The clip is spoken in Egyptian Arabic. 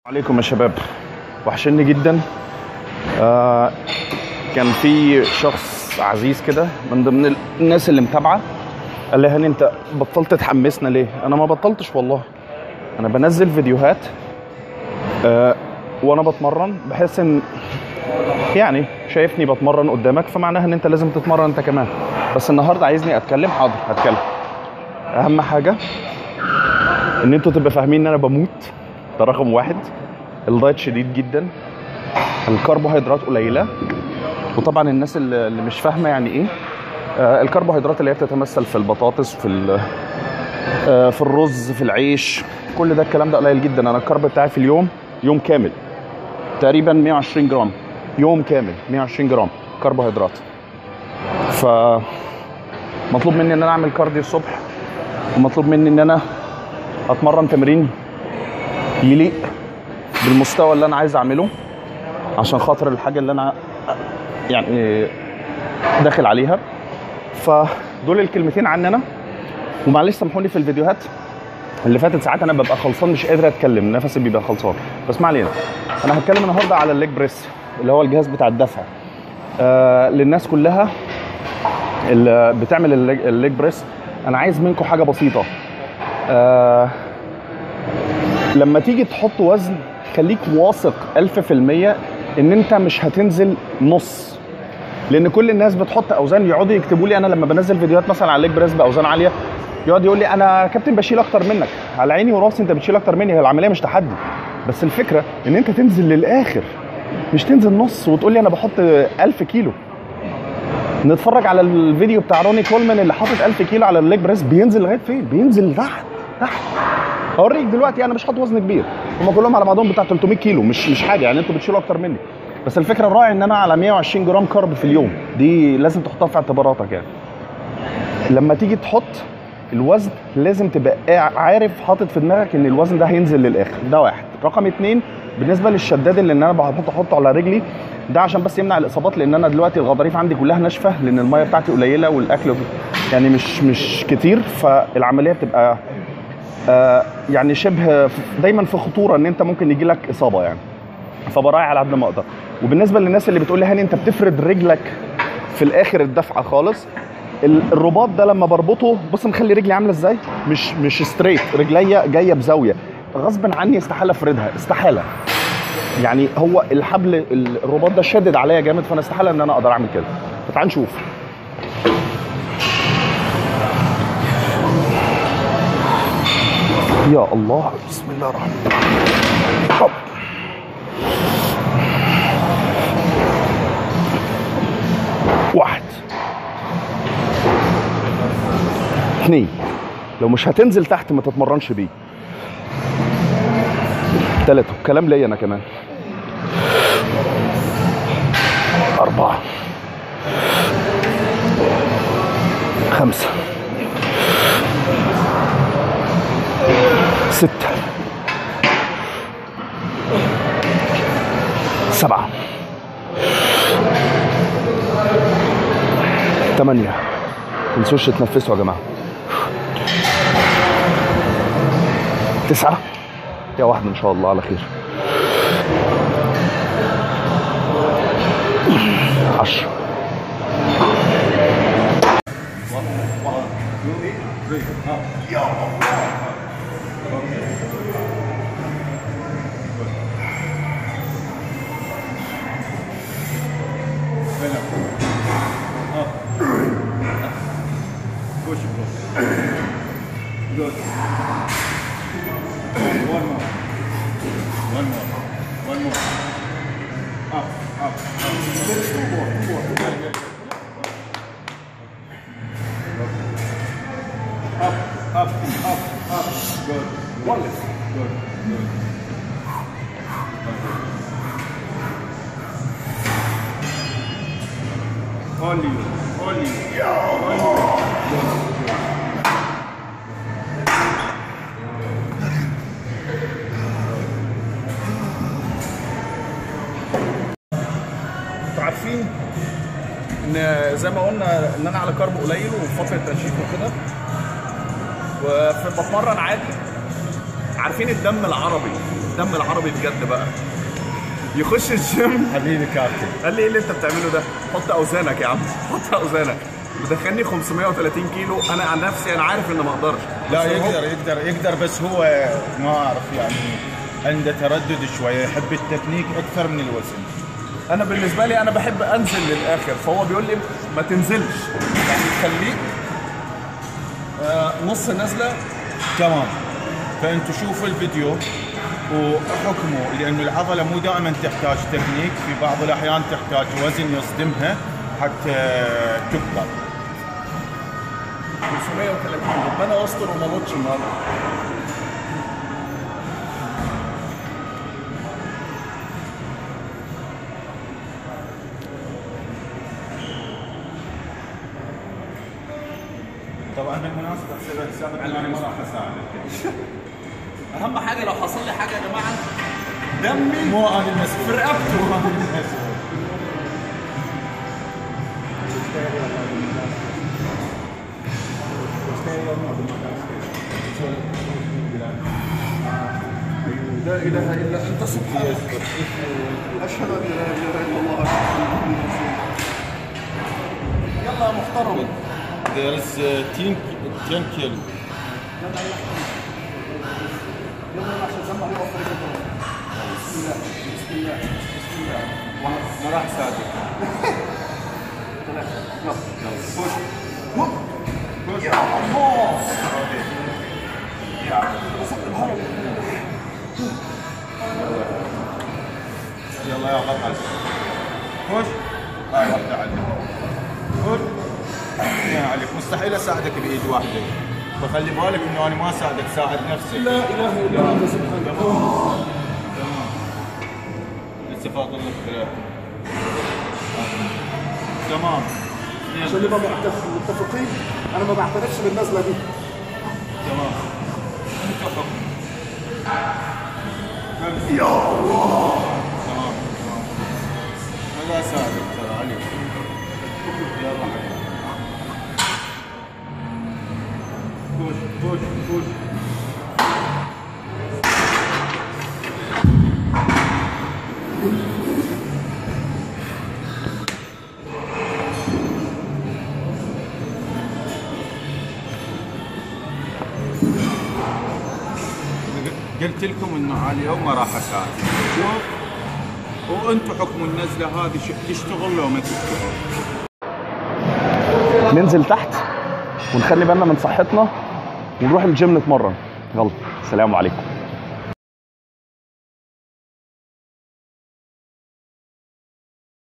عليكم يا شباب وحشني جدا آه كان في شخص عزيز كده من ضمن الناس اللي متابعه قال لي هاني انت بطلت تحمسنا ليه انا ما بطلتش والله انا بنزل فيديوهات آه وانا بتمرن بحس ان يعني شايفني بتمرن قدامك فمعناها ان انت لازم تتمرن انت كمان بس النهارده عايزني اتكلم حاضر هتكلم اهم حاجه ان انتوا تبقوا فاهمين ان انا بموت ده رقم واحد الدايت شديد جدا الكربوهيدرات قليله وطبعا الناس اللي اللي مش فاهمه يعني ايه آه الكربوهيدرات اللي هي بتتمثل في البطاطس في ال- آه في الرز في العيش كل ده الكلام ده قليل جدا انا الكرب بتاعي في اليوم يوم كامل تقريبا 120 جرام يوم كامل 120 جرام كربوهيدرات ف مطلوب مني ان انا اعمل كارديو الصبح ومطلوب مني ان انا اتمرن تمرين يليق بالمستوى اللي انا عايز اعمله عشان خاطر الحاجه اللي انا يعني داخل عليها فدول الكلمتين عننا ومعلش سامحوني في الفيديوهات اللي فاتت ساعات انا ببقى خلصان مش قادر اتكلم نفسي بيبقى خلصان بس ما علينا انا هتكلم النهارده على الليج بريس اللي هو الجهاز بتاع الدفع آه للناس كلها اللي بتعمل الليج, الليج بريس انا عايز منكم حاجه بسيطه آه لما تيجي تحط وزن خليك واثق ألف في المية ان انت مش هتنزل نص لان كل الناس بتحط اوزان يقعدوا يكتبوا لي انا لما بنزل فيديوهات مثلا على الليج بريس باوزان عاليه يقعد يقول لي انا كابتن بشيل اكتر منك على عيني وراسي انت بتشيل اكتر مني هي العمليه مش تحدي بس الفكره ان انت تنزل للاخر مش تنزل نص وتقول لي انا بحط 1000 كيلو نتفرج على الفيديو بتاع روني كولمان اللي حاطط 1000 كيلو على الليج بريس بينزل لغايه فين بينزل تحت تحت هوريك دلوقتي انا مش حاطط وزن كبير هم كلهم على بعضهم بتاع 300 كيلو مش مش حاجه يعني انتوا بتشيلوا اكتر مني بس الفكره الراعي ان انا على 120 جرام كارب في اليوم دي لازم تحطها في اعتباراتك يعني لما تيجي تحط الوزن لازم تبقى قاع- عارف حاطط في دماغك ان الوزن ده هينزل للاخر ده واحد رقم اتنين بالنسبه للشداد اللي انا بحط احطه على رجلي ده عشان بس يمنع الاصابات لان انا دلوقتي الغضاريف عندي كلها ناشفه لان الميه بتاعتي قليله والاكل يعني مش مش كتير فالعمليه بتبقى آه، يعني شبه دايما في خطوره ان انت ممكن يجي لك اصابه يعني فبراعي على قد ما اقدر وبالنسبه للناس اللي بتقول لي هاني انت بتفرد رجلك في الاخر الدفعه خالص ال- الرباط ده لما بربطه بص مخلي رجلي عامله ازاي مش مش ستريت رجليا جايه بزاويه غصب عني استحاله افردها استحاله يعني هو الحبل ال- الرباط ده شادد عليا جامد فانا استحاله ان انا اقدر اعمل كده فتعال نشوف يا الله بسم الله الرحمن الرحيم هوب. واحد اثنين لو مش هتنزل تحت ما تتمرنش بيه ثلاثة كلام ليا انا كمان أربعة خمسة ستة سبعة ثمانية تنسوش تتنفسوا يا جماعة تسعة يا واحدة إن شاء الله على خير عشرة Push it, bro. Good. One more. One more. One more. Up, up, up. Two more, two more. Very good. Up, up, up, up. Good. One less. Good, good. Only you, only you. Only you. انتوا عارفين ان زي ما قلنا ان انا على كارب قليل وفتره تنشيف وكده وبتمرن عادي عارفين الدم العربي الدم العربي بجد بقى يخش الجيم حبيبي كابتن قال لي ايه اللي انت بتعمله ده؟ حط اوزانك يا عم حط اوزانك مدخلني 530 كيلو انا عن نفسي انا عارف ان ما اقدرش لا بس هو- يقدر يقدر يقدر بس هو ما اعرف يعني عنده تردد شويه يحب التكنيك اكثر من الوزن انا بالنسبه لي انا بحب انزل للاخر فهو بيقول لي ما تنزلش يعني خليك آه، نص نازله تمام فانتوا شوفوا الفيديو وحكموا لانه العضله مو دائما تحتاج تكنيك في بعض الاحيان تحتاج وزن يصدمها حتى تكبر 530 ربنا يستر وما نطش النهارده طبعا بالمناسبه سبب سابق انا ما راح اساعدك اهم حاجه لو حصل لي حاجه يا جماعه دمي مو انا المسؤول في رقبته مو انا المسؤول لا اله الا انت سبحانك اشهد ان لا اله الا الله واشهد ان محمدا رسول الله يلا يا محترم There is uh, 10, 10 kilo. يلا يلا عشان سمع لي وفر بسم الله بسم الله بسم الله ما راح اساعدك ثلاثة يلا يلا خش يا الله يا وسط الهرم يلا يا غطس خش هاي واحدة عليك خش يا عليك مستحيل اساعدك بايد واحدة فخلي بالك انه انا ما اساعدك ساعد نفسك لا اله الا الله سبحانك تمام لسه فاضل لك ثلاثة تمام عشان نبقى معتف- متفقين انا ما بعترفش بالنزله دي تمام انت حكم يا الله تمام تمام هذا اساعدك ترى علي يلا حبيبي خش خش خش قلت لكم انه على اليوم ما راح اساعد شوف وانتم حكم النزله هذه ش- تشتغل لو ما تشتغل ننزل تحت ونخلي بالنا من صحتنا ونروح الجيم نتمرن يلا السلام عليكم